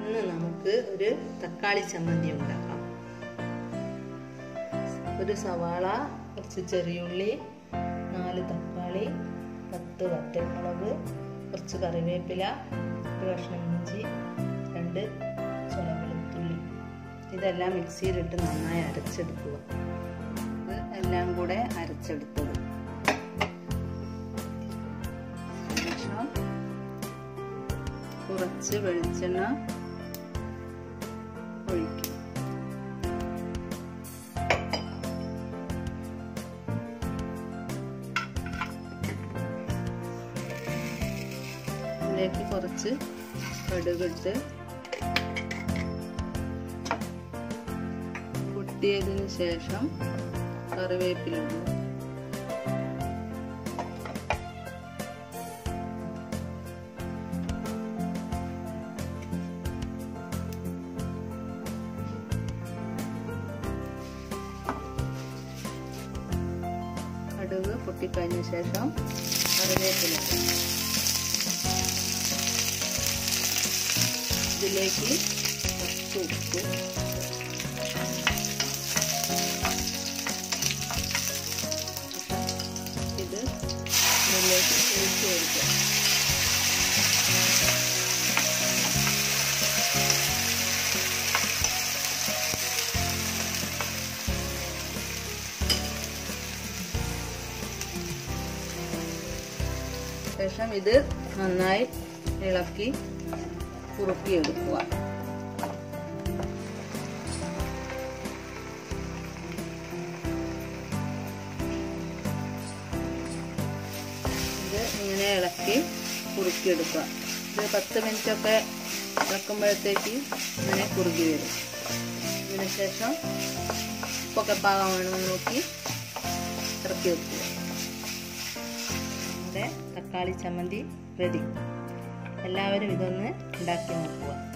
ഇന്ന് നമുക്ക് ഒരു തക്കാളി ചമ്മന്തി ഉണ്ടാക്കാം ഒരു സവാള കുറച്ച് ചെറിയുള്ളി നാല് തക്കാളി പത്ത് വറ്റൽമുളക് കുറച്ച് കറിവേപ്പില ഒരു കഷ്ണം ഇഞ്ചി രണ്ട് ചുള വെളുത്തുള്ളി ഇതെല്ലാം മിക്സിയിലിട്ട് നന്നായി അരച്ചെടുക്കുക ഇത് എല്ലാം കൂടെ അരച്ചെടുത്തത് ശേഷം കുറച്ച് വെളിച്ചെണ്ണ ഒഴിക്കും ഇതിലേക്ക് കുറച്ച് കടുകിട്ട് പൊട്ടിയതിന് ശേഷം കറിവേപ്പില ഇടുക കടുക് പൊട്ടിക്കഴിഞ്ഞ ശേഷം കറിവേപ്പില ഇതിലേക്ക് കുറച്ച് ഉപ്പ് ഇത് ഇതിലേക്ക് ഒഴിച്ച് കൊടുക്കുക ശേഷം ഇത് നന്നായി ഇളക്കി കുറുക്കിയെടുക്കുക ഇത് ഇങ്ങനെ ഇളക്കി കുറുക്കിയെടുക്കുക ഇത് പത്ത് മിനിറ്റൊക്കെ ഇളക്കുമ്പോഴത്തേക്ക് ഇങ്ങനെ കുറുകി വരും ഇതിന് ശേഷം ഉപ്പൊക്കെ പാകമാണെന്ന് നോക്കി ഇറക്കി വെക്കുക നമ്മുടെ തക്കാളി ചമ്മന്തി റെഡി എല്ലാവരും ഇതൊന്ന് ഉണ്ടാക്കി നോക്കുക